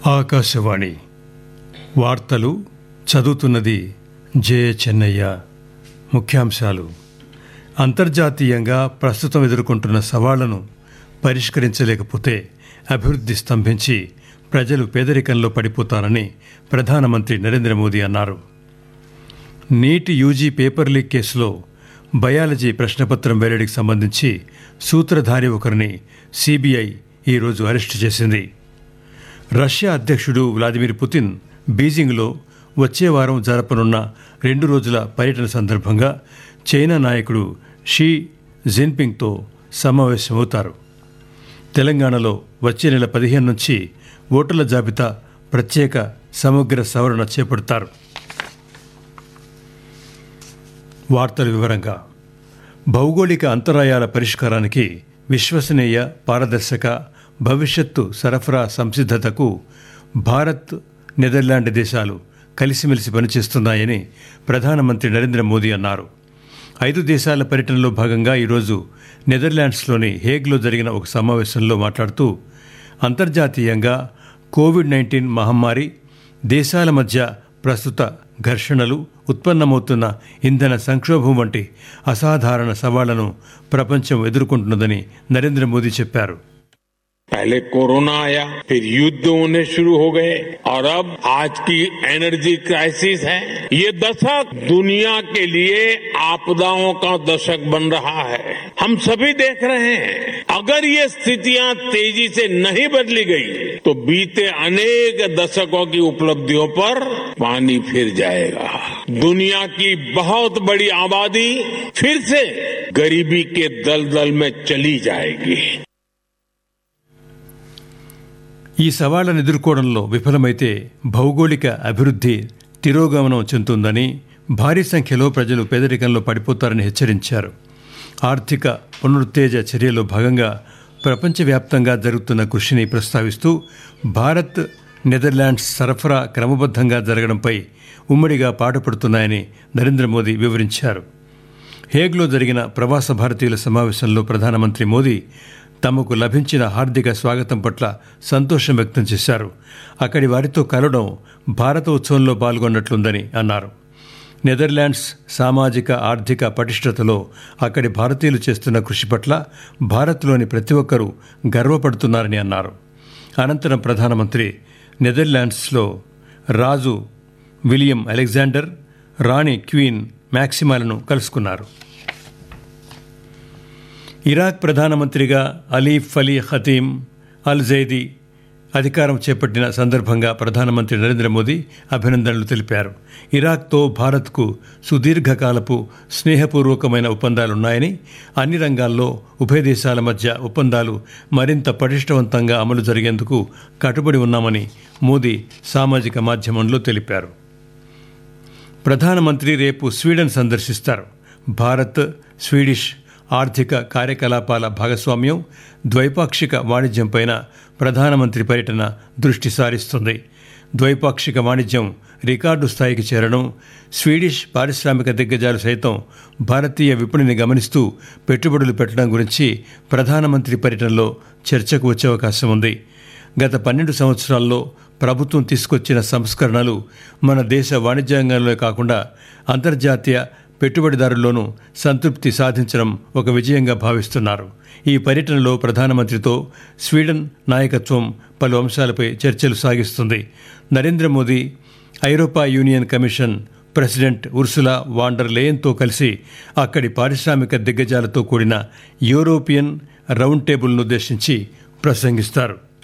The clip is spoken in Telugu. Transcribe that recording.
ఆకాశవాణి వార్తలు చదువుతున్నది జే చెన్నయ్య ముఖ్యాంశాలు అంతర్జాతీయంగా ప్రస్తుతం ఎదుర్కొంటున్న సవాళ్లను పరిష్కరించలేకపోతే అభివృద్ధి స్తంభించి ప్రజలు పేదరికంలో పడిపోతారని ప్రధానమంత్రి నరేంద్ర మోదీ అన్నారు నీట్ యూజీ పేపర్ లీక్ కేసులో బయాలజీ ప్రశ్నపత్రం వెల్లడికి సంబంధించి సూత్రధారి ఒకరిని సిబిఐ ఈరోజు అరెస్టు చేసింది రష్యా అధ్యక్షుడు వ్లాదిమిర్ పుతిన్ బీజింగ్లో వచ్చే వారం జరపనున్న రెండు రోజుల పర్యటన సందర్భంగా చైనా నాయకుడు షీ జిన్పింగ్తో సమావేశమవుతారు తెలంగాణలో వచ్చే నెల పదిహేను నుంచి ఓటర్ల జాబితా ప్రత్యేక సమగ్ర సవరణ చేపడతారు వార్తల వివరంగా భౌగోళిక అంతరాయాల పరిష్కారానికి విశ్వసనీయ పారదర్శక భవిష్యత్తు సరఫరా సంసిద్ధతకు భారత్ నెదర్లాండ్ దేశాలు కలిసిమెలిసి పనిచేస్తున్నాయని ప్రధానమంత్రి నరేంద్ర మోదీ అన్నారు ఐదు దేశాల పర్యటనలో భాగంగా ఈరోజు నెదర్లాండ్స్లోని హేగ్లో జరిగిన ఒక సమావేశంలో మాట్లాడుతూ అంతర్జాతీయంగా కోవిడ్ నైన్టీన్ మహమ్మారి దేశాల మధ్య ప్రస్తుత ఘర్షణలు ఉత్పన్నమవుతున్న ఇంధన సంక్షోభం వంటి అసాధారణ సవాళ్లను ప్రపంచం ఎదుర్కొంటున్నదని నరేంద్ర మోదీ చెప్పారు पहले कोरोना आया फिर युद्ध होने शुरू हो गए और अब आज की एनर्जी क्राइसिस है ये दशक दुनिया के लिए आपदाओं का दशक बन रहा है हम सभी देख रहे हैं अगर ये स्थितियां तेजी से नहीं बदली गई तो बीते अनेक दशकों की उपलब्धियों पर पानी फिर जाएगा दुनिया की बहुत बड़ी आबादी फिर से गरीबी के दलदल में चली जाएगी ఈ సవాళ్లను ఎదుర్కోవడంలో విఫలమైతే భౌగోళిక అభివృద్ధి తిరోగమనం చెందుతుందని భారీ సంఖ్యలో ప్రజలు పేదరికంలో పడిపోతారని హెచ్చరించారు ఆర్థిక పునరుత్తేజ చర్యలో భాగంగా ప్రపంచవ్యాప్తంగా జరుగుతున్న కృషిని ప్రస్తావిస్తూ భారత్ నెదర్లాండ్స్ సరఫరా క్రమబద్ధంగా జరగడంపై ఉమ్మడిగా పాటుపడుతున్నాయని నరేంద్ర మోదీ వివరించారు హేగ్లో జరిగిన ప్రవాస భారతీయుల సమావేశంలో ప్రధానమంత్రి మోదీ తమకు లభించిన హార్దిక స్వాగతం పట్ల సంతోషం వ్యక్తం చేశారు అక్కడి వారితో కలవడం భారత ఉత్సవంలో పాల్గొన్నట్లుందని అన్నారు నెదర్లాండ్స్ సామాజిక ఆర్థిక పటిష్టతలో అక్కడి భారతీయులు చేస్తున్న కృషి పట్ల భారత్లోని ప్రతి ఒక్కరూ గర్వపడుతున్నారని అన్నారు అనంతరం ప్రధానమంత్రి నెదర్లాండ్స్లో రాజు విలియం అలెగ్జాండర్ రాణి క్వీన్ మ్యాక్సిమాలను కలుసుకున్నారు ఇరాక్ ప్రధానమంత్రిగా అలీఫ్ అలీ ఖతీమ్ అల్ జైదీ అధికారం చేపట్టిన సందర్భంగా ప్రధానమంత్రి నరేంద్ర మోదీ అభినందనలు తెలిపారు ఇరాక్తో భారత్కు సుదీర్ఘకాలపు స్నేహపూర్వకమైన ఒప్పందాలున్నాయని అన్ని రంగాల్లో ఉభయ దేశాల మధ్య ఒప్పందాలు మరింత పటిష్టవంతంగా అమలు జరిగేందుకు కట్టుబడి ఉన్నామని మోదీ సామాజిక మాధ్యమంలో తెలిపారు ప్రధానమంత్రి రేపు స్వీడన్ సందర్శిస్తారు భారత్ స్వీడిష్ ఆర్థిక కార్యకలాపాల భాగస్వామ్యం ద్వైపాక్షిక వాణిజ్యంపైన ప్రధానమంత్రి పర్యటన దృష్టి సారిస్తుంది ద్వైపాక్షిక వాణిజ్యం రికార్డు స్థాయికి చేరడం స్వీడిష్ పారిశ్రామిక దిగ్గజాలు సైతం భారతీయ విపణిని గమనిస్తూ పెట్టుబడులు పెట్టడం గురించి ప్రధానమంత్రి పర్యటనలో చర్చకు వచ్చే అవకాశం ఉంది గత పన్నెండు సంవత్సరాల్లో ప్రభుత్వం తీసుకొచ్చిన సంస్కరణలు మన దేశ వాణిజ్యాంగంలో కాకుండా అంతర్జాతీయ పెట్టుబడిదారుల్లోనూ సంతృప్తి సాధించడం ఒక విజయంగా భావిస్తున్నారు ఈ పర్యటనలో ప్రధానమంత్రితో స్వీడన్ నాయకత్వం పలు అంశాలపై చర్చలు సాగిస్తుంది నరేంద్ర మోదీ ఐరోపా union commission president Ursula von der లేయన్తో కలిసి అక్కడి పారిశ్రామిక దిగ్గజాలతో కూడిన యూరోపియన్ రౌండ్ టేబుల్ను ఉద్దేశించి ప్రసంగిస్తారు